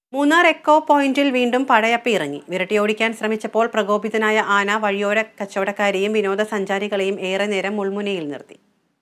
Munnar echo പോയിന്റിൽ വീണ്ടും പടയപ്പ ഇറങ്ങി വിരട്ടിയോടിക്കാൻ ശ്രമിച്ചപ്പോൾ പ്രകോപിതനായ ആന വഴിയോര കച്ചവടക്കാരെയും വിനോദസഞ്ചാരികളെയും ഏറെ നേരം മുൾമുനയിൽ നിർത്തി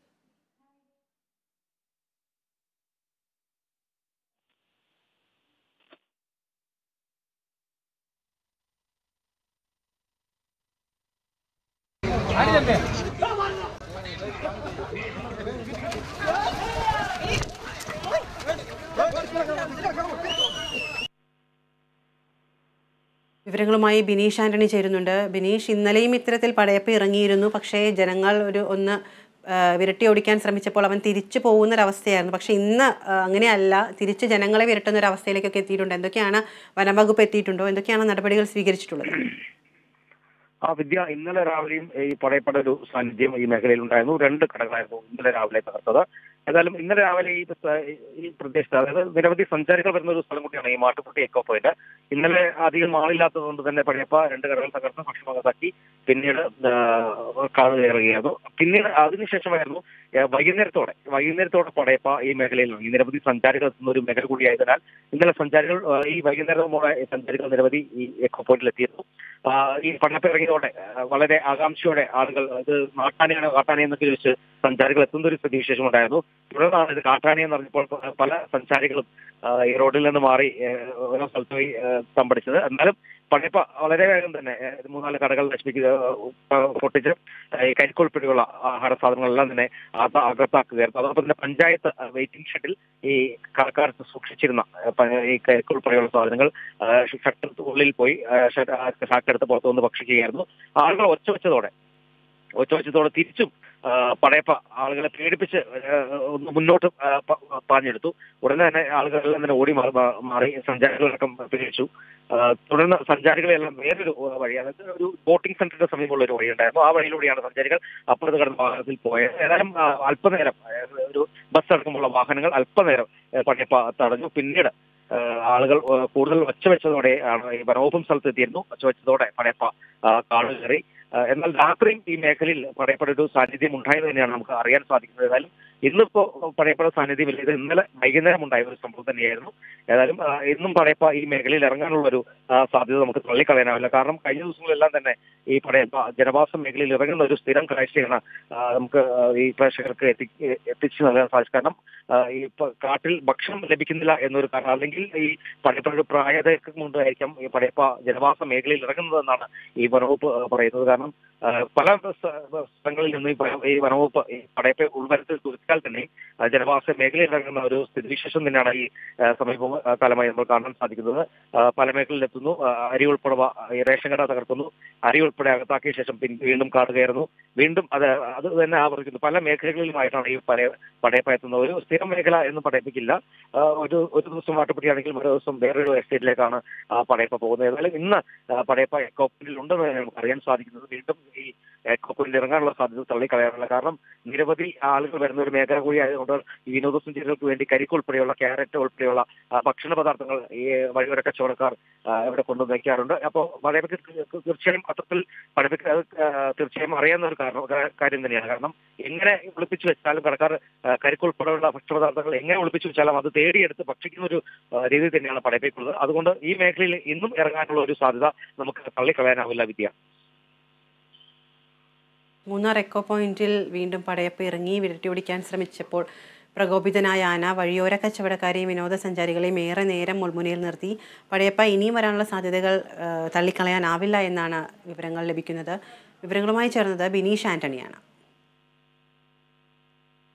വിവരങ്ങളുമായി ബിനീഷ് ആന്റണി ചേരുന്നുണ്ട് ബിനീഷ് ഇന്നലെയും ഇത്തരത്തിൽ പടയപ്പ് ഇറങ്ങിയിരുന്നു പക്ഷേ ജനങ്ങൾ ഒരു ഒന്ന് ആ, വിരട്ടി ഓടിക്കാൻ ശ്രമിച്ചപ്പോൾ അവൻ തിരിച്ചു പോകുന്നൊരവസ്ഥയായിരുന്നു പക്ഷേ ഇന്ന് ആ, അങ്ങനെയല്ല തിരിച്ച് ജനങ്ങളെ വിരട്ടുന്ന ഒരു അവസ്ഥയിലേക്കൊക്കെ എത്തിയിട്ടുണ്ട് എന്തൊക്കെയാണ് വനംവകുപ്പ് എത്തിയിട്ടുണ്ടോ എന്തൊക്കെയാണ് നടപടികൾ സ്വീകരിച്ചിട്ടുള്ളത് ആ വിദ്യ ഇന്നലെ രാവിലെയും ഈ പടയപ്പട ഒരു സാന്നിധ്യം ഈ മേഖലയിൽ ഉണ്ടായിരുന്നു രണ്ട് കടകളായിരുന്നു ഇന്നലെ രാവിലെ തകർത്തത് ഏതായാലും ഇന്നലെ രാവിലെ ഈ പ്ര- ഈ പ്രദേശത്ത് അതായത് നിരവധി സഞ്ചാരികൾ വരുന്ന ഒരു സ്ഥലം കൂടിയാണ് ഈ മാട്ടുക്കുട്ടി എക്കോ പോയിന്റ് ഇന്നലെ അധികം ആളില്ലാത്തത് കൊണ്ട് തന്നെ പടയപ്പ രണ്ട് കടകൾ തകർത്ത് ഭക്ഷണമകത്താക്കി പിന്നീട് കാട് കയറുകയായിരുന്നു പിന്നീട് അതിനുശേഷമായിരുന്നു ഏ, വൈകുന്നേരത്തോടെ വൈകുന്നേരത്തോടെ പടയപ്പ ഈ മേഖലയിൽ ഇറങ്ങി നിരവധി സഞ്ചാരികൾ എത്തുന്ന ഒരു മേഖല കൂടിയായതിനാൽ ഇന്നലെ സഞ്ചാരികൾ ആ, ഈ വൈകുന്നേരത്തോടെ സഞ്ചാരികൾ നിരവധി ഈ എക്കോ പോയിന്റിൽ എത്തിയിരുന്നു ആ, ഈ പടയപ്പ ഇറങ്ങിയതോടെ ആ, വളരെ ആകാംക്ഷയോടെ ആളുകൾ ഇത് നാട്ടാനയാണ് കാട്ടാന എന്നൊക്കെ ചോദിച്ച് സഞ്ചാരികൾ എത്തുന്ന ഒരു സ്ഥിതിവിശേഷം ഉണ്ടായിരുന്നു തുടർന്നാണ് ഇത് കാട്ടാന എന്ന് പറഞ്ഞപ്പോൾ പ- പല സഞ്ചാരികളും ആ, ഈ റോഡിൽ നിന്ന് മാറി ഏ, ഓരോ സ്ഥലത്ത് പോയി ഏ, തമ്പടിച്ചത് എന്നാലും പടയപ്പ വളരെ വേഗം തന്നെ ഏ, മൂന്നാല് കടകൾ നശിപ്പിക്കുക ആ, പൊട്ടിച്ച് ഏ, ഈ കരിക്കുൾപ്പെടെയുള്ള ആഹാര സാധനങ്ങളെല്ലാം തന്നെ അക- അകത്താക്കുകയായിരുന്നു അതോടൊപ്പം തന്നെ പഞ്ചായത്ത് വെയിറ്റിംഗ് ഷെഡിൽ ഈ കടക്കാലത്ത് സൂക്ഷിച്ചിരുന്ന ഏ, പ- ഈ കരിക്കുൾപ്പെടെയുള്ള സാധനങ്ങൾ ഷട്ടർ ഉള്ളിൽ പോയി ഷാക്കെടുത്ത് പുറത്തു വന്ന് ഭക്ഷിക്കുകയായിരുന്നു ആളുകൾ ഒച്ച വെച്ചതോടെ ഒച്ച വെച്ചതോടെ തിരിച്ചും ആ, പടയപ്പ ആളുകളെ പേടിപ്പിച്ച് ആ, ഒന്ന് മുന്നോട്ട് ആ, പ- പാഞ്ഞെടുത്തു ഉടനെ തന്നെ ആളുകളെല്ലാം തന്നെ ഓടി മാറി മാറി സഞ്ചാരികളടക്കം പേടിച്ചു ആ, തുടർന്ന് സഞ്ചാരികളെല്ലാം വേറൊരു വഴി അതായത് ഒരു ബോട്ടിംഗ് സെന്ററിന്റെ സമീപമുള്ള ഒരു വഴി ഉണ്ടായിരുന്നു ആ വഴിയിലൂടെയാണ് സഞ്ചാരികൾ അപ്പുറത്ത് കടന്ന വാഹനത്തിൽ പോയത് ഏതായാലും ആ, അല്പനേരം അതായത് ഒരു ബസ് അടക്കമുള്ള വാഹനങ്ങൾ അല്പനേരം ആ, പടയപ്പ തടഞ്ഞു പിന്നീട് ആ, ആളുകൾ ആ, കൂടുതൽ ഒച്ച വെച്ചതോടെ ആണ് ഈ വനവകുപ്പും സ്ഥലത്ത് എത്തിയിരുന്നു ഒച്ച വെച്ചതോടെ പടയപ്പ ആ, കാട് കയറി ആ, എന്നാൽ രാത്രിയും ഈ മേഖലയിൽ പടയപ്പയുടെ ഒരു സാന്നിധ്യം ഉണ്ടായത് തന്നെയാണ് നമുക്ക് അറിയാൻ സാധിക്കുന്നത് ഏതായാലും ഇന്നിപ്പോ പടയപ്പയുടെ സാന്നിധ്യമില്ല ഇത് ഇന്നലെ വൈകുന്നേരം ഉണ്ടായ ഒരു സംഭവം തന്നെയായിരുന്നു ഏതായാലും ആ, ഇന്നും പടയപ്പ ഈ മേഖലയിൽ ഇറങ്ങാനുള്ള ഒരു ആ, സാധ്യത നമുക്ക് തള്ളിക്കളയാനാവില്ല കാരണം കഴിഞ്ഞ ദിവസങ്ങളെല്ലാം തന്നെ ഈ പടയപ്പ ജനവാസ മേഖലയിൽ ഇറങ്ങുന്ന ഒരു സ്ഥിരം കാഴ്ചയാണ് ആ, നമുക്ക് ആ, ഈ പ്രേക്ഷകർക്ക് എത്തി എത്തിച്ചു നൽകാൻ സാധിച്ചു കാരണം ആ, ഈ പ- കാട്ടിൽ ഭക്ഷണം ലഭിക്കുന്നില്ല എന്നൊരു കാരണം അല്ലെങ്കിൽ ഈ പടയപ്പയുടെ പ്രായതയ്ക്ക് കൊണ്ടായിരിക്കാം ഈ പടയപ്പ ജനവാസ മേഖലയിൽ ഇറങ്ങുന്നതെന്നാണ് ഈ വനവകുപ്പ് ആ, പറയുന്നത് കാരണം ആ, പല സ്ഥ- സ്ഥലങ്ങളിൽ നിന്ന് ഈ പ- ഈ വനവകുപ്പ് ഈ പടയപ്പ ഉൾവരത്തിൽ തുറച്ചാൽ തന്നെ ആ, ജനവാസ മേഖലയിൽ ഇറങ്ങുന്ന ഒരു സ്ഥിതിവിശേഷം തന്നെയാണ് ഈ ആ, സമീപ ആ, കാലമായി നമ്മൾ കാണാൻ സാധിക്കുന്നത് ആ, പല മേഖലയിൽ എത്തുന്നു ആ, അരി ഉൾപ്പെടെ വ- ഈ റേഷൻ കട തകർക്കുന്നു അരി ഉൾപ്പെടെ അകത്താക്കിയ ശേഷം പിന്നെ വീണ്ടും കാട് കയറുന്നു വീണ്ടും അത് അത് തന്നെ ആവർത്തിക്കുന്നു പല മേഖലകളിലുമായിട്ടാണ് ഈ പടയ പടയപ്പ എത്തുന്നത് ഒരു സ്ഥിരം മേഖല എന്ന് പടയപ്പിക്കില്ല ആ, ഒരു ഒരു ദിവസം വാട്ടപ്പെട്ടിയാണെങ്കിൽ ഒരു ദിവസം വേറൊരു എസ്റ്റേറ്റിലേക്കാണ് ആ പടയപ്പ പോകുന്നത് ഏതായാലും ഇന്ന് ആ, പടയപ്പ എക്കോപ്പിൽ ഉണ്ടെന്ന് തന്നെ നമുക്ക് അറിയാൻ സാധിക്കുന്നത് വീണ്ടും ഈ എക്കോപ്പിൽ ഇറങ്ങാനുള്ള സാധ്യത തള്ളിക്കളയാറില്ല കാരണം നിരവധി ആളുകൾ വരുന്ന ഒരു മേഖല കൂടി ആയതുകൊണ്ട് ഈ വിനോദസഞ്ചാരികൾക്ക് വേണ്ടി കരിക്ക് ഉൾപ്പെടെയുള്ള ക്യാരറ്റ് ഉൾപ്പെടെയുള്ള ആ, ഭക്ഷണ പദാർത്ഥങ്ങൾ ഈ വഴിയോര കച്ചവടക്കാർ ആ, ഇവിടെ കൊണ്ടുവന്ന് വയ്ക്കാറുണ്ട് അപ്പോൾ പടയപ്പയ്ക്ക് തീ- തീർച്ചയായും അത്തരത്തിൽ പടയപ്പയ്ക്ക് അത് ആ, തീർച്ചയായും അറിയാവുന്ന ഒരു കാരണം കാ- കാര്യം തന്നെയാണ് കാരണം എങ്ങനെ ഒളിപ്പിച്ചു വെച്ചാലും കടക്കാർ ആ, കരിക്ക് ഉൾപ്പെടെയുള്ള ഭക്ഷണപദാർത്ഥങ്ങൾ എങ്ങനെ ഒളിപ്പിച്ചു വെച്ചാലും അത് തേടിയെടുത്ത് ഭക്ഷിക്കുന്ന ഒരു ആ, രീതി തന്നെയാണ് പടയപ്പയ്ക്കുള്ളത് അതുകൊണ്ട് ഈ മേഖലയിൽ ഇന്നും ഇറങ്ങാനുള്ള ഒരു സാധ്യത നമുക്ക് തള്ളിക്കളയാനാവില്ല വിദ്യ മൂന്നാർ എക്കോ പോയിന്റിൽ വീണ്ടും പടയപ്പ് ഇറങ്ങി വിരട്ടിയോടിക്കാൻ ശ്രമിച്ചപ്പോൾ പ്രകോപിതനായ ആന വഴിയോര കച്ചവടക്കാരെയും വിനോദസഞ്ചാരികളെയും ഏറെ നേരം മുൾമുനയിൽ നിർത്തി പടയപ്പ ഇനിയും വരാനുള്ള സാധ്യതകൾ ആ, തള്ളിക്കളയാനാവില്ല എന്നാണ് വിവരങ്ങൾ ലഭിക്കുന്നത് വിവരങ്ങളുമായി ചേർന്നത് ബിനീഷ് ആന്റണിയാണ്